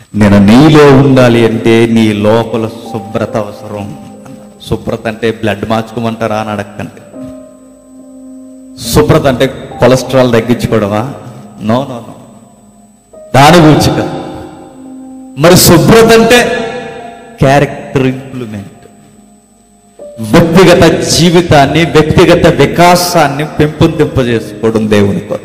నేను నీలో ఉండాలి అంటే నీ లోపల శుభ్రత అవసరం అన్నాడు. శుభ్రత అంటే బ్లడ్ మార్చుకోమంటారా అని అడగండి శుభ్రత అంటే కొలెస్ట్రాల్ తగ్గించుకోవడమా నో నో నో దాని గురించి కాదు మరి శుభ్రత అంటే క్యారెక్టర్ ఇంప్లిమెంట్ వ్యక్తిగత జీవితాన్ని వ్యక్తిగత వికాసాన్ని పెంపొందింపజేసుకోవడం దేవుని కొరకు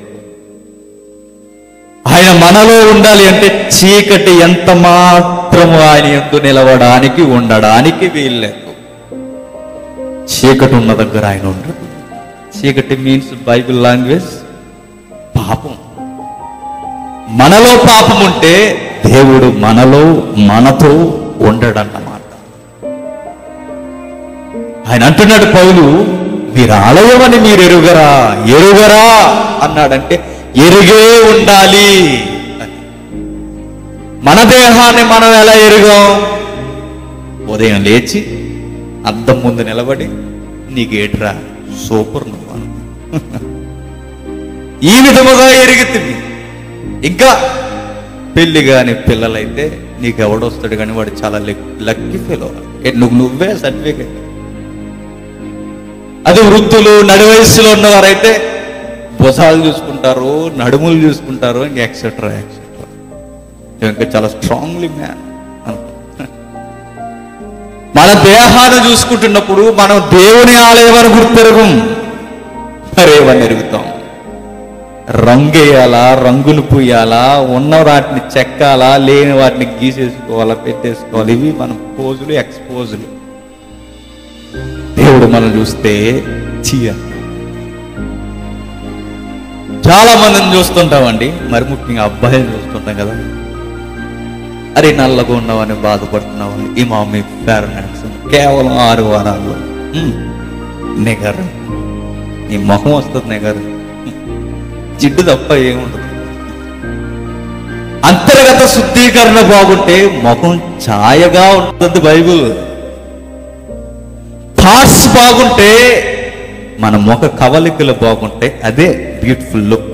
ఆయన మనలో ఉండాలి అంటే చీకటి ఎంత మాత్రము ఆయన ఎందు నిలవడానికి ఉండడానికి వీల్లేదు చీకటి ఉన్న దగ్గర ఆయన ఉండడు చీకటి మీన్స్ బైబిల్ లాంగ్వేజ్ పాపం మనలో పాపం ఉంటే దేవుడు మనలో మనతో ఉండడన్నమాట ఆయన అంటున్నాడు పౌలు మీరు ఆలయమని మీరు ఎరుగరా ఎరుగరా అన్నాడంటే ఎరుగే ఉండాలి అని. మన దేహాన్ని మనం ఎలా ఎరుగాం ఉదయం లేచి అద్దం ముందు నిలబడి నీకేట్రా సూపర్ నువ్వు అను. ఈ విధముగా ఎరుగుతుంది ఇంకా పెళ్లి కాని పిల్లలైతే నీకు ఎవడొస్తాడు కానీ వాడు చాలా లక్కీ ఫెలో నువ్వు నువ్వే సర్టిఫికేట్ అది వృద్ధులు నడి వయస్సులో ఉన్నవారైతే భుజాలు చూసుకుంటారు నడుములు చూసుకుంటారు ఇంక ఎక్సెట్రా ఎక్సెట్రా ఇంకా చాలా స్ట్రాంగ్లీ మ్యాన్ మన దేహాన్ని చూసుకుంటున్నప్పుడు మనం దేవుని ఆలయం అని గుర్తెరగం మరేమని ఎరుగుతాం రంగేయాలా రంగులు పూయాలా ఉన్న వాటిని చెక్కాలా లేని వాటిని గీసేసుకోవాలా పెట్టేసుకోవాలి ఇవి మన పోజులు ఎక్స్పోజులు దేవుడు మనం చూస్తే చీయ చాలా మందిని చూస్తుంటామండి మరి ముఖ్యంగా అబ్బాయిని చూస్తుంటాం కదా అరే నల్లగా ఉన్నావని బాధపడుతున్నావు ఈ మా మమ్మీ పేరెంట్స్ కేవలం ఆరు వారాల్లో హ్మ్, నిగర్ నీ మొహం వస్తుంది నిగర్ జిడ్డు తప్ప ఏముండదు అంతర్గత శుద్ధీకరణ బాగుంటే ముఖం ఛాయగా ఉంటుంది బైబిల్ థాట్స్ బాగుంటే మన ముఖ కవలికలు బాగుంటే అదే బ్యూటిఫుల్ లుక్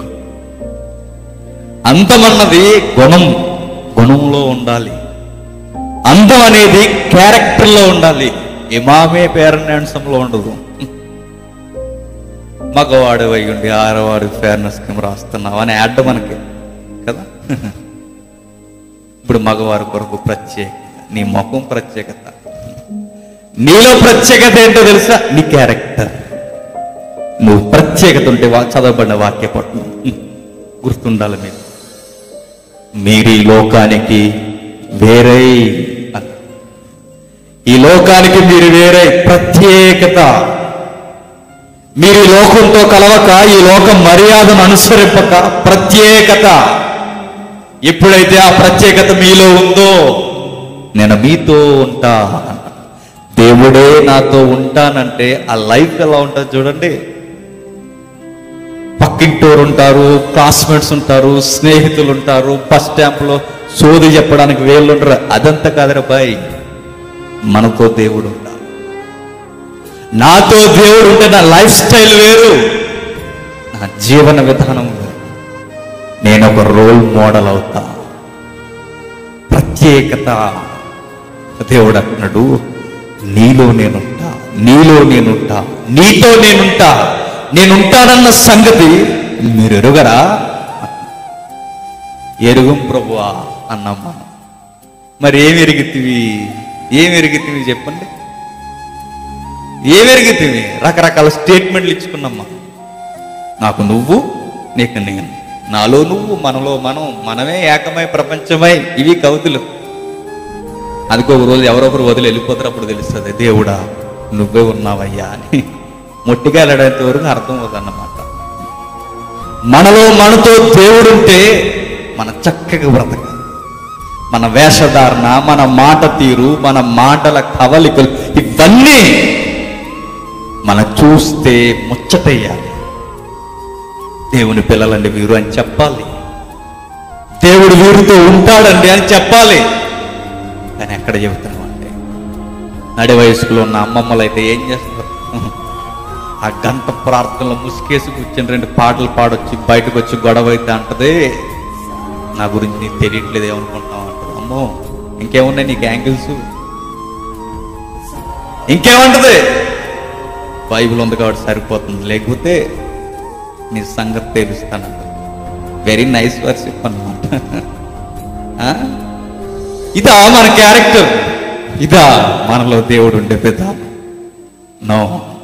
అందం అన్నది గుణం గుణంలో ఉండాలి అందం అనేది క్యారెక్టర్లో ఉండాలి ఇమామే పేరెంట్సంలో ఉండదు మగవాడు అయి ఉండి ఆరవాడు ఫేర్నెస్ కింద రాస్తున్నావు అని యాడ్ మనకి కదా ఇప్పుడు మగవారి కొరకు ప్రత్యేకత నీ ముఖం ప్రత్యేకత నీలో ప్రత్యేకత ఏంటో తెలుసా నీ క్యారెక్టర్ నువ్వు ప్రత్యేకత ఉంటే వా చదవబడిన వాక్య పట్నం గుర్తుండాలి మీరు మీరు ఈ లోకానికి వేరే అని. ఈ లోకానికి మీరు వేరే ప్రత్యేకత మీరు ఈ లోకంతో కలవక ఈ లోకం మర్యాదను అనుసరింపక ప్రత్యేకత ఎప్పుడైతే ఆ ప్రత్యేకత మీలో ఉందో నేను మీతో ఉంటా దేవుడే నాతో ఉంటానంటే ఆ లైఫ్ ఎలా ఉంటుంది చూడండి పక్కింటోరు ఉంటారు క్లాస్మేట్స్ ఉంటారు స్నేహితులు ఉంటారు బస్ స్టాంప్లో సోది చెప్పడానికి వేళ్ళు ఉంటారు అదంతా కాదురా బాయ్ మనతో దేవుడు ఉండాలి నాతో దేవుడు ఉంటే నా లైఫ్ స్టైల్ వేరు నా జీవన విధానం వేరు నేను ఒక రోల్ మోడల్ అవుతా ప్రత్యేకత దేవుడు అంటున్నాడు నీలో నేనుంటా నీలో నేనుంటా నీతో నేనుంటా నేనుంటానన్న సంగతి మీరు ఎరుగరా ఎరుగుం ప్రభువా అన్నాం మనం మరి ఏమి ఎరిగితివి ఏమి ఎరిగితివి చెప్పండి ఏమి ఎరిగితివి రకరకాల స్టేట్మెంట్లు ఇచ్చుకున్నామ్మా నాకు నువ్వు నీకు నేను నాలో నువ్వు మనలో మనం మనమే ఏకమై ప్రపంచమై ఇవి కవితలు అందుకో ఒక రోజు ఎవరో ఒకరు వదిలి వెళ్ళిపోతారు అప్పుడు తెలుస్తుంది దేవుడా నువ్వే ఉన్నావయ్యా అని మొట్టిగా వెళ్ళడానికి వరకు అర్థం అవుతుందన్నమాట మనలో మనతో దేవుడుంటే మన చక్కగా బ్రతక మన వేషధారణ మన మాట తీరు మన మాటల కవలికలు ఇవన్నీ మన చూస్తే ముచ్చటయ్యాలి దేవుని పిల్లలండి వీరు అని చెప్పాలి దేవుడు వీరితో ఉంటాడండి అని చెప్పాలి కానీ ఎక్కడ చెబుతున్నాం అంటే నడి వయసులో ఉన్న అమ్మమ్మలు అయితే ఏం చేస్తారు ఆ గంట ప్రార్థనలో ముసుకేసి కూర్చొని రెండు పాటలు పాడొచ్చి బయటకు వచ్చి గొడవ అయితే అంటది నా గురించి నీకు తెలియట్లేదు ఏమనుకుంటున్నావు అంటది అమ్మ అమ్మో ఇంకేమున్నాయి నీకు యాంగిల్స్ ఇంకేముంటది బైబిల్ ఉంది కాబట్టి సరిపోతుంది లేకపోతే నీ సంగతి తెలుస్తానంట వెరీ నైస్ వర్షిప్ అన్నమాట ఆ? ఇదా మన క్యారెక్టర్ ఇదా మనలో దేవుడు ఉండే పెద్ద నో